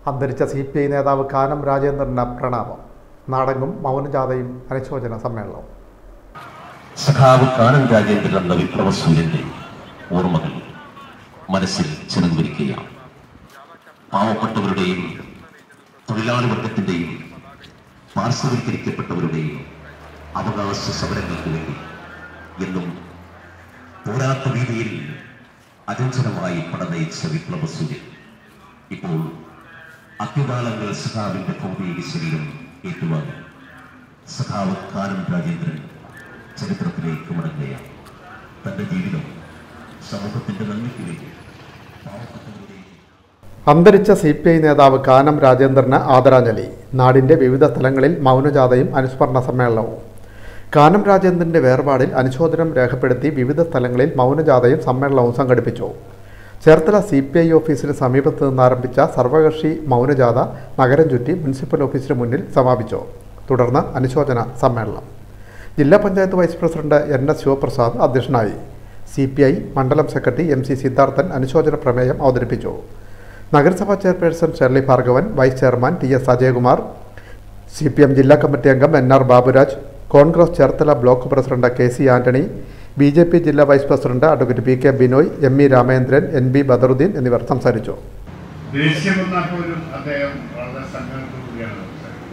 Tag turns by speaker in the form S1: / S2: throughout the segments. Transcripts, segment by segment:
S1: അന്തരിച്ച C P I നേതാവ് കാനം രാജേന്ദ്രന് പ്രണാമം നാടെങ്ങും മൗനജാഥയും അനുശോചന സമ്മേളനവും
S2: സഖാവ് കാനം രാജേന്ദ്രൻ എന്ന വിപ്ലവ സൂര്യന്റെ ഓർമ്മകൾ മനസ്സിൽ ചിറങ്ങുവരിക്കുകയാണ് പാവപ്പെട്ടവരുടെയും തൊഴിലാളി വർഗത്തിന്റെയും പാർശ്വവൽക്കരിക്കപ്പെട്ടവരുടെയും അവകാശ സമരങ്ങൾക്ക് വേണ്ടി എന്നും പോരാത്ത രീതിയിൽ അചഞ്ചലമായി പടനയിച്ച വിപ്ലവ സൂര്യൻ ഇപ്പോൾ അത്യുകാലങ്ങൾ സഖാവിന്റെ ഭൗതിക ശരീരം ഏറ്റുവാങ്ങി സഖാവ് കാനം രാജേന്ദ്രൻ ചരിത്രത്തിലേക്ക് മടങ്ങുകയാണ് തന്റെ ജീവിതം സമൂഹത്തിന്റെ നന്മയ്ക്ക് വേണ്ടി പാവപ്പെട്ടവരുടെയും
S1: അന്തരിച്ച സി പി ഐ നേതാവ് കാനം രാജേന്ദ്രന് ആദരാഞ്ജലി നാടിൻ്റെ വിവിധ സ്ഥലങ്ങളിൽ മൗനജാഥയും അനുസ്മരണ സമ്മേളനവും കാനം രാജേന്ദ്രൻ്റെ വേർപാടിൽ അനുശോചനം രേഖപ്പെടുത്തി വിവിധ സ്ഥലങ്ങളിൽ മൗനജാഥയും സമ്മേളനവും സംഘടിപ്പിച്ചു ചേർത്തല സി പി ഐ ഓഫീസിന് സമീപത്ത് നിന്ന് ആരംഭിച്ച സർവകക്ഷി മൗനജാഥ നഗരം ചുറ്റി മുനിസിപ്പൽ ഓഫീസിന് മുന്നിൽ സമാപിച്ചു തുടർന്ന് അനുശോചന സമ്മേളനം ജില്ലാ panchayat vice president N S Sivaprasad അധ്യക്ഷനായി സി പി ഐ മണ്ഡലം സെക്രട്ടറി എം സി സിദ്ധാർത്ഥൻ അനുശോചന പ്രമേയം അവതരിപ്പിച്ചു നഗരസഭാ chairperson Sherly Bhargavan vice chairman T S Ajayakumar C P M ജില്ലാ കമ്മിറ്റി അംഗം N R Baburaj Congress Cherthala block president K C Antony B J P ജില്ലാ വൈസ് പ്രസിഡന്റ് advocate P K Binoy M E Ramendran N B Badaruddin എന്നിവർ സംസാരിച്ചു
S3: ദേഷ്യം വന്നാൽ പോലും അദ്ദേഹം വളരെ സങ്കടത്തോടുകൂടിയാണ് സംസാരിക്കുന്നത്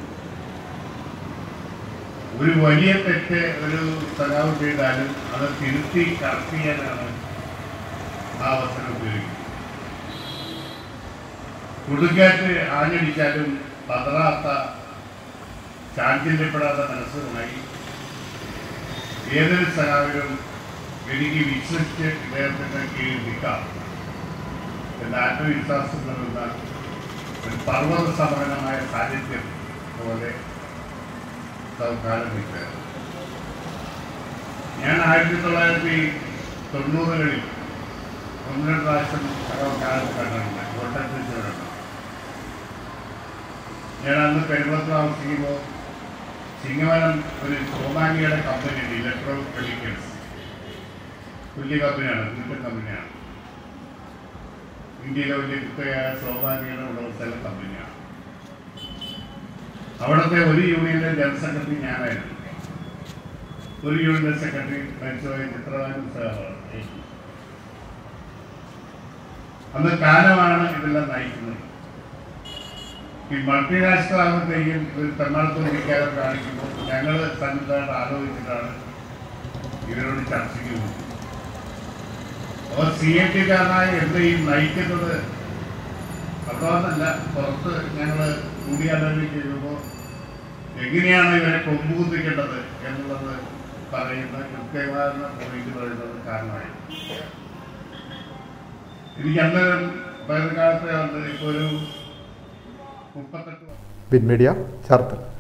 S3: ഒരു വലിയ തെറ്റ് ഒരു സഖാവ് ചെയ്താലും അത് തിരുത്തി കറക്റ്റ് ചെയ്യാനാണ് ആ അവസരം ഉപയോഗിക്കുന്നത് കൊടുങ്കാറ്റ് ആഞ്ഞടിച്ചാലും പതറാത്ത ചാഞ്ചല്യപ്പെടാത്ത മനസ്സുമായി ഏതൊരു സഖാവിനും എനിക്ക് വിശ്വസിച്ച് ഇദ്ദേഹത്തിന്റെ കീഴിൽ നിൽക്കാം എന്ന ആത്മവിശ്വാസം നൽകുന്ന ഒരു പർവ്വത സമാനമായ സാന്നിധ്യം പോലെ കാലം നിൽക്കുകയാണ് ഞാൻ ആയിരത്തി തൊള്ളായിരത്തി തൊണ്ണൂറുകളിൽ ഒന്ന് രണ്ട് പ്രാവശ്യം കാലം കണ്ടിട്ടുണ്ട് കോട്ടയത്ത് വെച്ചിട്ടുണ്ട് ഞാൻ അന്ന് പെരുമ്പത്ത് താമസിക്കുമ്പോൾ ചിങ്ങവനം ഒരു സോമാനിയുടെ കമ്പനി ഉണ്ട് ഇലക്ട്രോ കെമിക്കൽസ് വലിയ കമ്പനിയാണ് ഇന്നത്തെ കമ്പനിയാണ് ഇന്ത്യയിലെ വലിയ കുത്തകയായ സോമാനിയുടെ ഉടമസ്ഥല കമ്പനിയാണ് അവിടുത്തെ ഒരു യൂണിയന്റെ ജനറൽ സെക്രട്ടറി ഞാനായിരുന്നു ഒരു യൂണിയൻ സെക്രട്ടറി മരിച്ചുപോയ ചിത്രവാനും സഹോദരൻ. അന്ന് കാലമാണ് ഇതെല്ലാം നയിക്കുന്നത് ഈ മൾട്ടിനാഷണൽ ആകുമ്പോഴത്തേക്കും ഒരു തെരഞ്ഞെടുപ്പ് നിൽക്കാതെ കാണിക്കുമ്പോൾ ഞങ്ങൾ സന്നിധാനം ആലോചിച്ചിട്ടാണ് ഇവരോട് ചർച്ചയ്ക്ക് പോകുന്നത് അപ്പോൾ സി എ ടിക്കാരനായ എന്തെയും നയിക്കുന്നത് അവിടെന്നല്ല പുറത്ത് ഞങ്ങൾ കൂടിയാലോചന ചെയ്യുമ്പോൾ എങ്ങനെയാണ് ഇവരെ കൊമ്പുകുത്തിക്കേണ്ടത് എന്നുള്ളത് പറയുന്ന കൃത്യമായ പോയിന്റ് പറയുന്നത് കാരണമായി എനിക്ക് അന്നേരം പഴയകാലത്തെ ഇപ്പോൾ ഒരു മുപ്പത്തെട്ട്
S1: ബിൻ മീഡിയ ചേർത്തല